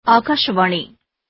ஆகாஷவாணி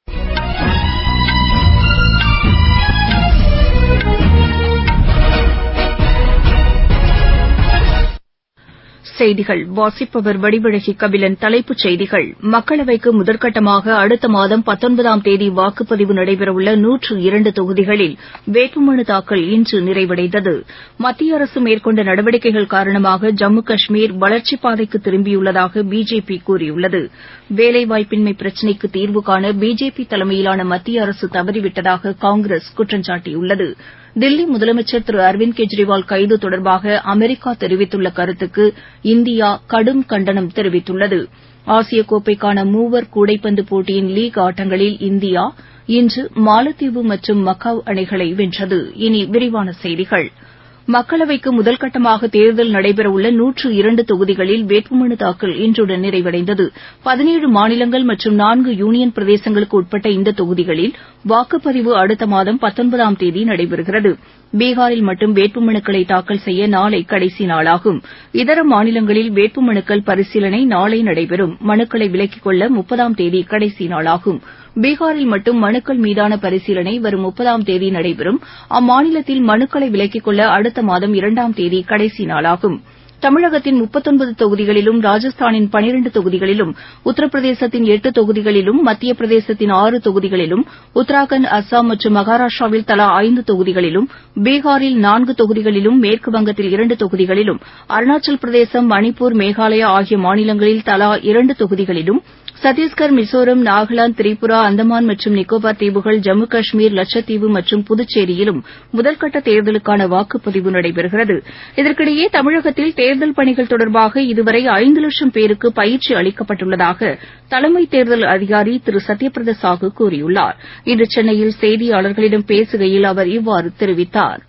செய்திகள் வாசிப்பவர் வடிவழகி கபிலன் தலைப்புச் செய்திகள் மக்களவைக்கு முதற்கட்டமாக அடுத்த மாதம் பத்தொன்பதாம் தேதி வாக்குப்பதிவு நடைபெறவுள்ள நூற்று இரண்டு தொகுதிகளில் வேட்புமனு தாக்கல் இன்று நிறைவடைந்தது மத்திய அரசு மேற்கொண்ட நடவடிக்கைகள் காரணமாக ஜம்மு காஷ்மீர் வளர்ச்சிப் பாதைக்கு திரும்பியுள்ளதாக பிஜேபி கூறியுள்ளது வேலைவாய்ப்பின்மை பிரச்சினைக்கு தீர்வு காண பிஜேபி தலைமையிலான மத்திய அரசு தவறிவிட்டதாக காங்கிரஸ் குற்றம் சாட்டியுள்ளது தில்லி முதலமைச்சர் திரு அரவிந்த் கெஜ்ரிவால் கைது தொடர்பாக அமெரிக்கா தெரிவித்துள்ள கருத்துக்கு இந்தியா கடும் கண்டனம் தெரிவித்துள்ளது ஆசிய கோப்பைக்கான மூவர் கூடைப்பந்து போட்டியின் லீக் ஆட்டங்களில் இந்தியா இன்று மாலத்தீவு மற்றும் மக்காவ் அணிகளை வென்றது இனி விரிவான செய்திகள் மக்களவைக்கு முதல்கட்டமாக தேர்தல் நடைபெறவுள்ள நூற்று இரண்டு தொகுதிகளில் வேட்புமனு தாக்கல் இன்றுடன் நிறைவடைந்தது பதினேழு மாநிலங்கள் மற்றும் நான்கு யூனியன் பிரதேசங்களுக்கு உட்பட்ட இந்த தொகுதிகளில் வாக்குப்பதிவு அடுத்த மாதம் பத்தொன்பதாம் தேதி நடைபெறுகிறது பீகாரில் மட்டும் வேட்புமனுக்களை தாக்கல் செய்ய நாளை கடைசி நாளாகும் இதர மாநிலங்களில் வேட்புமனுக்கள் பரிசீலனை நாளை நடைபெறும் மனுக்களை விலக்கிக் கொள்ள முப்பதாம் தேதி கடைசி நாளாகும் பீகாரில் மட்டும் மனுக்கள் மீதான பரிசீலனை வரும் முப்பதாம் தேதி நடைபெறும் அம்மாநிலத்தில் மனுக்களை விலக்கிக் கொள்ள அடுத்த மாதம் இரண்டாம் தேதி கடைசி நாளாகும் தமிழகத்தின் முப்பத்தொன்பது தொகுதிகளிலும் ராஜஸ்தானின் பனிரண்டு தொகுதிகளிலும் உத்தரப்பிரதேசத்தின் எட்டு தொகுதிகளிலும் மத்திய பிரதேசத்தின் ஆறு தொகுதிகளிலும் உத்தராகண்ட் அஸ்ஸாம் மற்றும் மகாராஷ்டிராவில் தலா ஐந்து தொகுதிகளிலும் பீகாரில் நான்கு தொகுதிகளிலும் மேற்குவங்கத்தில் இரண்டு தொகுதிகளிலும் அருணாச்சல் பிரதேசம் மணிப்பூர் மேகாலயா ஆகிய மாநிலங்களில் தலா இரண்டு தொகுதிகளிலும் சத்தீஸ்கர் மிசோரம் நாகாலாந்து திரிபுரா அந்தமான் மற்றும் நிக்கோபார் தீவுகள் ஜம்மு காஷ்மீர் லட்சத்தீவு மற்றும் புதுச்சேரியிலும் முதல்கட்ட தேர்தலுக்கான வாக்குப்பதிவு நடைபெறுகிறது இதற்கிடையே தமிழகத்தில் தேர்தல் பணிகள் தொடர்பாக இதுவரை ஐந்து லட்சம் பேருக்கு பயிற்சி அளிக்கப்பட்டுள்ளதாக தலைமை தேர்தல் அதிகாரி திரு சத்யபிரத சாஹூ கூறியுள்ளார் இன்று சென்னையில் செய்தியாளர்களிடம் பேசுகையில் அவர் இவ்வாறு தெரிவித்தார்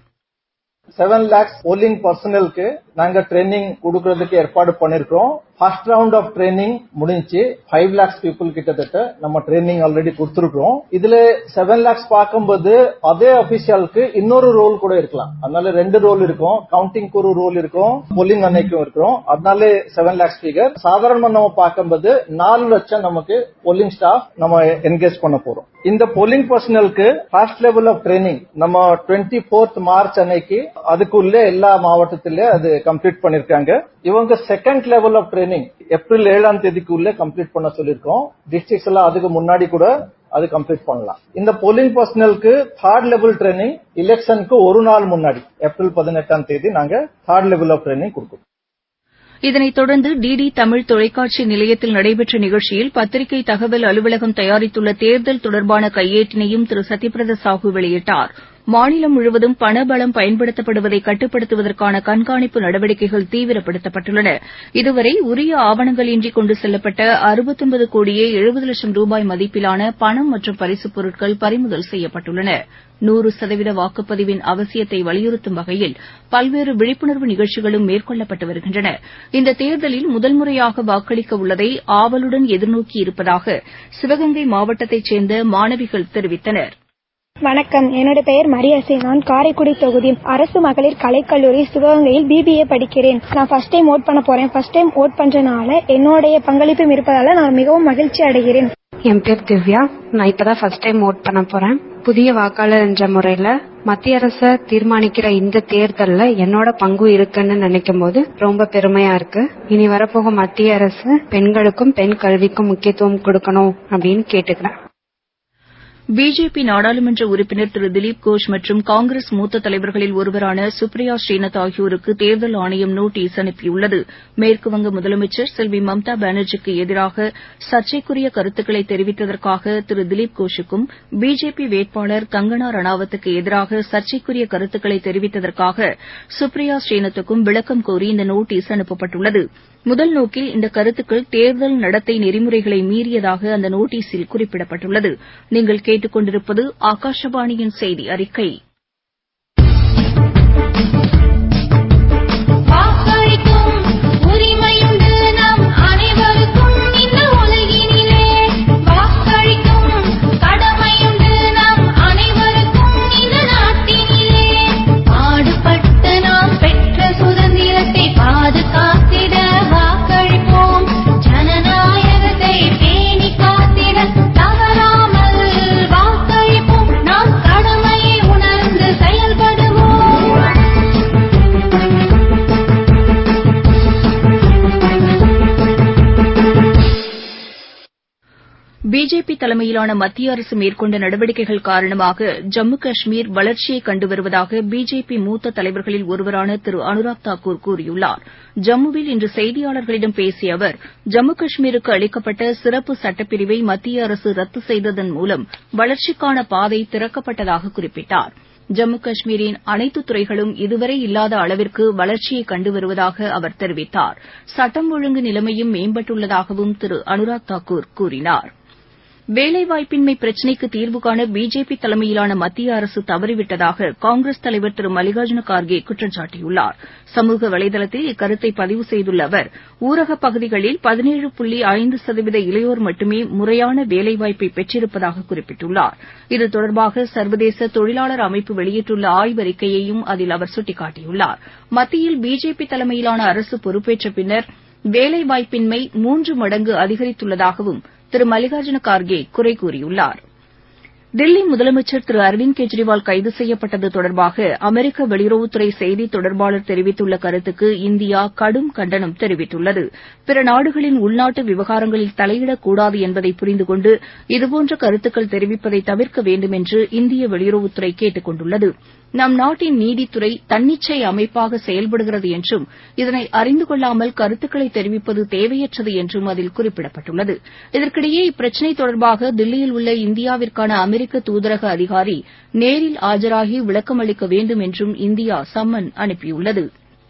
செவன் லேக்ஸ் போலிங் பர்சனலுக்கு நாங்க ட்ரைனிங் கொடுக்கறதுக்கு ஏற்பாடு பண்ணிருக்கோம் ஃபர்ஸ்ட் ரவுண்ட் ஆஃப் ட்ரைனிங் முடிஞ்சு ஃபைவ் லேக்ஸ் பீப்புள் கிட்டத்தட்ட நம்ம ட்ரைனிங் ஆல்ரெடி கொடுத்துருக்கோம் இதுல செவன் லேக்ஸ் பார்க்கும்போது அதே அபிஷியலுக்கு இன்னொரு ரோல் கூட இருக்கலாம் அதனால ரெண்டு ரோல் இருக்கும் கவுண்டிங்க்கு ஒரு ரோல் இருக்கும் போலிங் அன்னைக்கும் இருக்கும் அதனால செவன் லேக்ஸ் ஃபிகர் சாதாரணமா நம்ம பார்க்கும்போது நாலு லட்சம் நமக்கு போலிங் ஸ்டாஃப் நம்ம என்கேஜ் பண்ண போறோம் இந்த போலிங் பர்சனலுக்கு ஃபர்ஸ்ட் லெவல் ஆஃப் ட்ரைனிங் நம்ம டுவெண்ட்டி ஃபோர்த் மார்ச் அன்னைக்கு அதுக்குள்ள எல்லா மாவட்டத்திலே அது கம்ப்ளீட் பண்ணிருக்காங்க இவங்க second level of training April ஏழாம் தேதிக்குள்ள கம்ப்ளீட் பண்ண சொல்லியிருக்கோம் டிஸ்ட்ரிக்ட்ஸ் எல்லாம் அதுக்கு முன்னாடி கூட அது கம்ப்ளீட் பண்ணலாம் இந்த போலிங் பர்சனலுக்கு தேர்ட் லெவல் ட்ரைனிங் எலெக்ஷனுக்கு ஒரு நாள் முன்னாடி ஏப்ரல் பதினெட்டாம் தேதி நாங்க தேர்ட் லெவல் ஆஃப் ட்ரைனிங் கொடுக்கோம் இதனைத் தொடர்ந்து டிடி தமிழ் தொலைக்காட்சி நிலையத்தில் நடைபெற்ற நிகழ்ச்சியில் பத்திரிகை தகவல் அலுவலகம் தயாரித்துள்ள தேர்தல் தொடர்பான கையேட்டினையும் திரு சத்யபிரத சாஹூ வெளியிட்டார் மாநிலம் முழுவதும் பணபலம் பயன்படுத்தப்படுவதை கட்டுப்படுத்துவதற்கான கண்காணிப்பு நடவடிக்கைகள் தீவிரப்படுத்தப்பட்டுள்ளன இதுவரை உரிய ஆவணங்கள் இன்றி கொண்டு செல்லப்பட்ட அறுபத்தொன்பது கோடியே எழுபது லட்சம் ரூபாய் மதிப்பிலான பணம் மற்றும் பரிசுப் பொருட்கள் பறிமுதல் செய்யப்பட்டுள்ளன நூறு சதவீத வாக்குப்பதிவின் அவசியத்தை வலியுறுத்தும் வகையில் பல்வேறு விழிப்புணர்வு நிகழ்ச்சிகளும் மேற்கொள்ளப்பட்டு வருகின்றன இந்த தேர்தலில் முதல் முறையாக வாக்களிக்க உள்ளதை ஆவலுடன் எதிர்நோக்கி இருப்பதாக சிவகங்கை மாவட்டத்தைச் சேர்ந்த மாணவிகள் தெரிவித்தனா் வணக்கம் என்னோட பெயர் மரியசி நான் காரைக்குடி தொகுதி அரசு மகளிர் கலைக்கல்லூரி சிவகங்கையில் பிபிஏ படிக்கிறேன் நான் ஃபர்ஸ்ட் டைம் ஓட் பண்ண போறேன் ஃபர்ஸ்ட் டைம் ஓட் பண்றதுனால என்னுடைய பங்களிப்பும் இருப்பதால நான் மிகவும் மகிழ்ச்சி அடைகிறேன் என் பேர் திவ்யா நான் இப்பதான் ஃபர்ஸ்ட் டைம் ஓட் பண்ண போறேன் புதிய வாக்காளர் என்ற முறையில மத்திய அரசு தீர்மானிக்கிற இந்த தேர்தல்ல என்னோட பங்கு இருக்குன்னு நினைக்கும் போது ரொம்ப பெருமையா இருக்கு இனி வரப்போகும் மத்திய அரசு பெண்களுக்கும் பெண் கல்விக்கும் முக்கியத்துவம் கொடுக்கணும் அப்படின்னு கேட்டுக்கிறேன் பிஜேபி நாடாளுமன்ற உறுப்பினர் திரு திலீப் கோஷ் மற்றும் காங்கிரஸ் மூத்த தலைவர்களில் ஒருவரான சுப்ரியா ஸ்ரீநாத் ஆகியோருக்கு தேர்தல் ஆணையம் நோட்டீஸ் அனுப்பியுள்ளது மேற்குவங்க முதலமைச்சர் செல்வி மம்தா பானர்ஜிக்கு எதிராக சர்ச்சைக்குரிய கருத்துக்களை தெரிவித்ததற்காக திரு திலீப் கோஷுக்கும் பிஜேபி வேட்பாளர் கங்கனா ரணாவத்துக்கு எதிராக சர்ச்சைக்குரிய கருத்துக்களை தெரிவித்ததற்காக சுப்ரியா ஸ்ரீநாத்துக்கும் விளக்கம் கோரி இந்த நோட்டீஸ் அனுப்பப்பட்டுள்ளது முதல் நோக்கில் இந்த கருத்துக்கள் தேர்தல் நடத்தை நெறிமுறைகளை மீறியதாக அந்த நோட்டீஸில் குறிப்பிடப்பட்டுள்ளது நீங்கள் கேட்டுக் கொண்டிருப்பது ஆகாஷவாணியின் செய்தி அறிக்கை பாதுகாத்திட வாக்களிப்போம் ஜனநாயகத்தை பேணி காத்திட பிஜேபி தலைமையிலான மத்திய அரசு மேற்கொண்ட நடவடிக்கைகள் காரணமாக ஜம்மு காஷ்மீர் வளர்ச்சியை கண்டு வருவதாக பிஜேபி மூத்த தலைவர்களில் ஒருவரான திரு அனுராக் தாக்கூர் கூறியுள்ளார் ஜம்முவில் இன்று செய்தியாளர்களிடம் பேசிய அவர் ஜம்மு காஷ்மீருக்கு அளிக்கப்பட்ட சிறப்பு சட்டப்பிரிவை மத்திய அரசு ரத்து செய்ததன் மூலம் வளர்ச்சிக்கான பாதை திறக்கப்பட்டதாக குறிப்பிட்டார் ஜம்மு காஷ்மீரின் அனைத்து துறைகளும் இதுவரை இல்லாத அளவிற்கு வளர்ச்சியை கண்டு வருவதாக அவர் தெரிவித்தார் சட்டம் ஒழுங்கு நிலைமையும் மேம்பட்டுள்ளதாகவும் திரு அனுராக் தாக்கூர் கூறினார் வேலைவாய்ப்பின்மை பிரச்சினைக்கு தீர்வு காண பிஜேபி தலைமையிலான மத்திய அரசு தவறிவிட்டதாக காங்கிரஸ் தலைவர் திரு மல்லிகார்ஜுன கார்கே குற்றம் சாட்டியுள்ளார் சமூக வலைதளத்தில் இக்கருத்தை பதிவு செய்துள்ள அவர் ஊரகப் பகுதிகளில் பதினேழு புள்ளி ஐந்து சதவீத இளையோர் மட்டுமே முறையான வேலைவாய்ப்பை பெற்றிருப்பதாக குறிப்பிட்டுள்ளார் இது தொடர்பாக சர்வதேச தொழிலாளர் அமைப்பு வெளியிட்டுள்ள ஆய்வறிக்கையையும் அதில் அவர் சுட்டிக்காட்டியுள்ளார் மத்தியில் பிஜேபி தலைமையிலான அரசு பொறுப்பேற்ற பின்னர் வேலைவாய்ப்பின்மை மூன்று மடங்கு அதிகரித்துள்ளதாகவும் திரு மல்லிகார்ஜுன கார்கே குறை கூறியுள்ளார் தில்லி முதலமைச்சர் திரு அரவிந்த் கெஜ்ரிவால் கைது செய்யப்பட்டது தொடர்பாக அமெரிக்க வெளியுறவுத்துறை செய்தி தொடர்பாளர் தெரிவித்துள்ள கருத்துக்கு இந்தியா கடும் கண்டனம் தெரிவித்துள்ளது பிற நாடுகளின் உள்நாட்டு விவகாரங்களில் தலையிடக்கூடாது என்பதை புரிந்து கொண்டு இதுபோன்ற கருத்துக்கள் தெரிவிப்பதை தவிர்க்க வேண்டும் என்று இந்திய வெளியுறவுத்துறை கேட்டுக் கொண்டுள்ளது நம் நாட்டின் நீதித்துறை தன்னிச்சை அமைப்பாக செயல்படுகிறது என்றும் இதனை அறிந்து கொள்ளாமல் கருத்துக்களை தெரிவிப்பது தேவையற்றது என்றும் அதில் குறிப்பிடப்பட்டுள்ளது இதற்கிடையே இப்பிரச்சினை தொடர்பாக தில்லியில் உள்ள இந்தியாவிற்கான அமெரிக்க தூதரக அதிகாரி நேரில் ஆஜராகி விளக்கம் அளிக்க வேண்டும் என்றும் இந்தியா சம்மன் அனுப்பியுள்ளது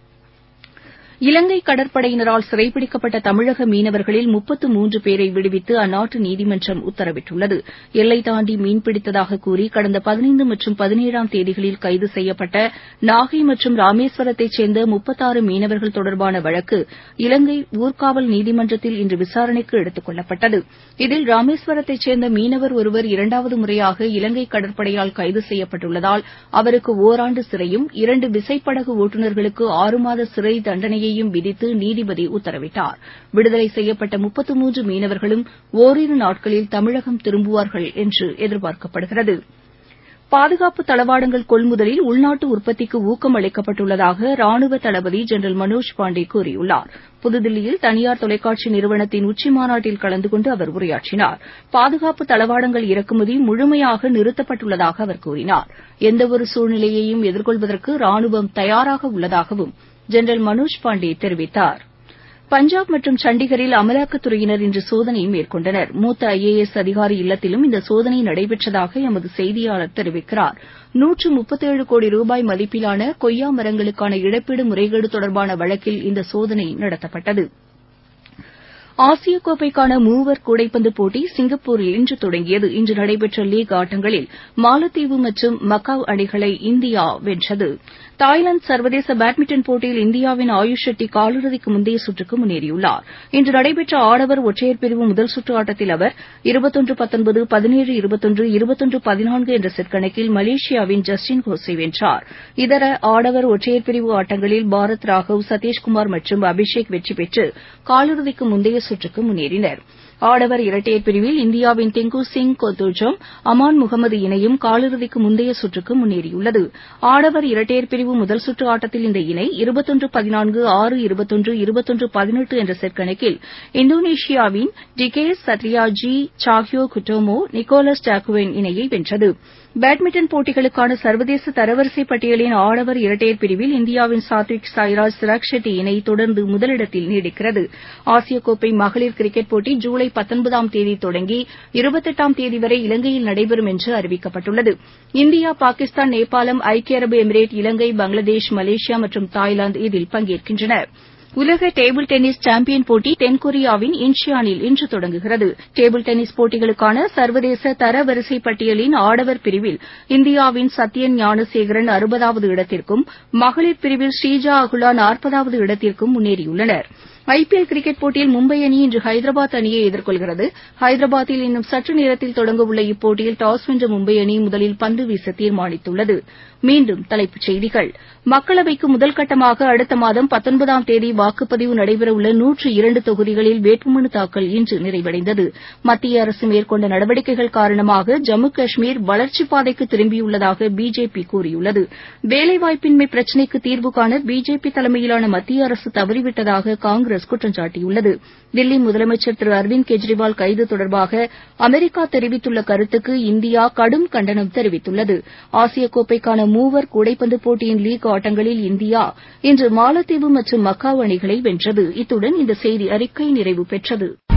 இலங்கை கடற்படையினரால் சிறைப்பிடிக்கப்பட்ட தமிழக மீனவர்களில் முப்பத்து மூன்று பேரை விடுவித்து அந்நாட்டு நீதிமன்றம் உத்தரவிட்டுள்ளது எல்லை தாண்டி மீன்பிடித்ததாக கூறி கடந்த பதினைந்து மற்றும் பதினேழாம் தேதிகளில் கைது செய்யப்பட்ட நாகை மற்றும் ராமேஸ்வரத்தைச் சேர்ந்த முப்பத்தாறு மீனவர்கள் தொடர்பான வழக்கு இலங்கை ஊர்காவல் நீதிமன்றத்தில் இன்று விசாரணைக்கு எடுத்துக் கொள்ளப்பட்டது இதில் ராமேஸ்வரத்தைச் சேர்ந்த மீனவர் ஒருவர் இரண்டாவது முறையாக இலங்கை கடற்படையால் கைது செய்யப்பட்டுள்ளதால் அவருக்கு ஒராண்டு சிறையும் இரண்டு விசைப்படகு ஓட்டுநர்களுக்கு ஆறு மாத சிறை தண்டனையை தண்டனையையும் விதித்து நீதிபதி உத்தரவிட்டார் விடுதலை செய்யப்பட்ட முப்பத்து மூன்று மீனவர்களும் ஓரிரு நாட்களில் தமிழகம் திரும்புவார்கள் என்று எதிர்பார்க்கப்படுகிறது பாதுகாப்பு தளவாடங்கள் கொள்முதலில் உள்நாட்டு உற்பத்திக்கு ஊக்கம் அளிக்கப்பட்டுள்ளதாக ராணுவ தளபதி ஜெனரல் மனோஜ் பாண்டே கூறியுள்ளார் புதுதில்லியில் தனியார் தொலைக்காட்சி நிறுவனத்தின் உச்சிமாநாட்டில் கலந்து கொண்டு அவர் உரையாற்றினார் பாதுகாப்பு தளவாடங்கள் இறக்குமதி முழுமையாக நிறுத்தப்பட்டுள்ளதாக அவர் கூறினார் எந்தவொரு சூழ்நிலையையும் எதிர்கொள்வதற்கு ராணுவம் தயாராக உள்ளதாகவும் ஜெனரல் மனோஜ் பாண்டே தெரிவித்தார் பஞ்சாப் மற்றும் சண்டிகரில் அமலாக்கத்துறையினர் இன்று சோதனை மேற்கொண்டனர் மூத்த ஐ ஏ எஸ் அதிகாரி இல்லத்திலும் இந்த சோதனை நடைபெற்றதாக எமது செய்தியாளர் தெரிவிக்கிறார் நூற்று முப்பத்தேழு கோடி ரூபாய் மதிப்பிலான கொய்யா மரங்களுக்கான இழப்பீடு முறைகேடு தொடர்பான வழக்கில் இந்த சோதனை நடத்தப்பட்டது ஆசிய கோப்பைக்கான மூவர் கூடைப்பந்து போட்டி சிங்கப்பூரில் இன்று தொடங்கியது இன்று நடைபெற்ற லீக் ஆட்டங்களில் மாலத்தீவு மற்றும் மக்காவ் அணிகளை இந்தியா வென்றது தாய்லாந்து சர்வதேச பேட்மிண்டன் போட்டியில் இந்தியாவின் ஆயுஷ் ஷெட்டி காலிறுதிக்கு முந்தைய சுற்றுக்கு முன்னேறியுள்ளார் இன்று நடைபெற்ற ஆடவர் ஒற்றையர் பிரிவு முதல் சுற்று ஆட்டத்தில் அவர் இருபத்தொன்று பத்தொன்பது பதினேழு இருபத்தொன்று இருபத்தொன்று பதினான்கு என்ற செட் கணக்கில் மலேசியாவின் ஜஸ்டின் கோஸை வென்றார் இதர ஆடவர் ஒற்றையர் பிரிவு ஆட்டங்களில் பாரத் ராகவ் சதீஷ்குமார் மற்றும் அபிஷேக் வெற்றி பெற்று காலிறுதிக்கு முந்தைய சுற்றுக்கு முன்னேறினர் ஆடவர் இரட்டையர் பிரிவில் இந்தியாவின் டிங்கு சிங் கொத்துஜம் அமான் முகமது இணையும் காலிறுதிக்கு முந்தைய சுற்றுக்கு முன்னேறியுள்ளது ஆடவர் இரட்டையர் பிரிவு முதல் சுற்று ஆட்டத்தில் இந்த இணை இருபத்தொன்று பதினான்கு ஆறு இருபத்தொன்று இருபத்தொன்று பதினெட்டு என்ற செட் கணக்கில் இந்தோனேஷியாவின் டிகேஸ் சத்ரியாஜி சாஹியோ குட்டோமோ நிக்கோலஸ் டாக்குவென் இணையை வென்றது பேட்மிண்டன் போட்டிகளுக்கான சர்வதேச தரவரிசை பட்டியலின் ஆடவர் இரட்டையர் பிரிவில் இந்தியாவின் சாத்விக் சாய்ராஜ் சிராக் ஷெட்டி இணை தொடர்ந்து முதலிடத்தில் நீடிக்கிறது ஆசிய கோப்பை மகளிர் கிரிக்கெட் போட்டி ஜூலை பத்தொன்பதாம் தேதி தொடங்கி இருபத்தெட்டாம் தேதி வரை இலங்கையில் நடைபெறும் என்று அறிவிக்கப்பட்டுள்ளது இந்தியா பாகிஸ்தான் நேபாளம் ஐக்கிய அரபு எமிரேட் இலங்கை பங்களாதேஷ் மலேசியா மற்றும் தாய்லாந்து இதில் பங்கேற்கின்றன உலக டேபிள் டென்னிஸ் சாம்பியன் போட்டி தென்கொரியாவின் இன்ச்சியானில் இன்று தொடங்குகிறது டேபிள் டென்னிஸ் போட்டிகளுக்கான சர்வதேச தரவரிசை பட்டியலின் ஆடவர் பிரிவில் இந்தியாவின் சத்யன் ஞானசேகரன் அறுபதாவது இடத்திற்கும் மகளிர் பிரிவில் ஸ்ரீஜா அகுலா நாற்பதாவது இடத்திற்கும் முன்னேறியுள்ளனர் ஐபிஎல் கிரிக்கெட் போட்டியில் மும்பை அணி இன்று ஹைதராபாத் அணியை எதிர்கொள்கிறது ஹைதராபாத்தில் இன்னும் சற்று நேரத்தில் தொடங்கவுள்ள இப்போட்டியில் டாஸ் வென்ற மும்பை அணி முதலில் பந்து வீச தீர்மானித்துள்ளது மீண்டும் தலைப்புச் செய்திகள் மக்களவைக்கு முதல் கட்டமாக அடுத்த மாதம் பத்தொன்பதாம் தேதி வாக்குப்பதிவு நடைபெறவுள்ள நூற்று இரண்டு தொகுதிகளில் வேட்புமனு தாக்கல் இன்று நிறைவடைந்தது மத்திய அரசு மேற்கொண்ட நடவடிக்கைகள் காரணமாக ஜம்மு காஷ்மீர் வளர்ச்சிப் பாதைக்கு திரும்பியுள்ளதாக பிஜேபி கூறியுள்ளது வேலைவாய்ப்பின்மை பிரச்சினைக்கு தீர்வு காண பிஜேபி தலைமையிலான மத்திய அரசு தவறிவிட்டதாக காங்கிரஸ் குற்றம் சாட்டியுள்ளது தில்லி முதலமைச்சர் திரு அரவிந்த் கெஜ்ரிவால் கைது தொடர்பாக அமெரிக்கா தெரிவித்துள்ள கருத்துக்கு இந்தியா கடும் கண்டனம் தெரிவித்துள்ளது ஆசிய கோப்பைக்கான மூவர் கூடைப்பந்து போட்டியின் லீக் ஆட்டங்களில் இந்தியா இன்று மாலத்தீவு மற்றும் மக்காவு அணிகளை வென்றது இத்துடன் இந்த செய்தி அறிக்கை நிறைவு பெற்றது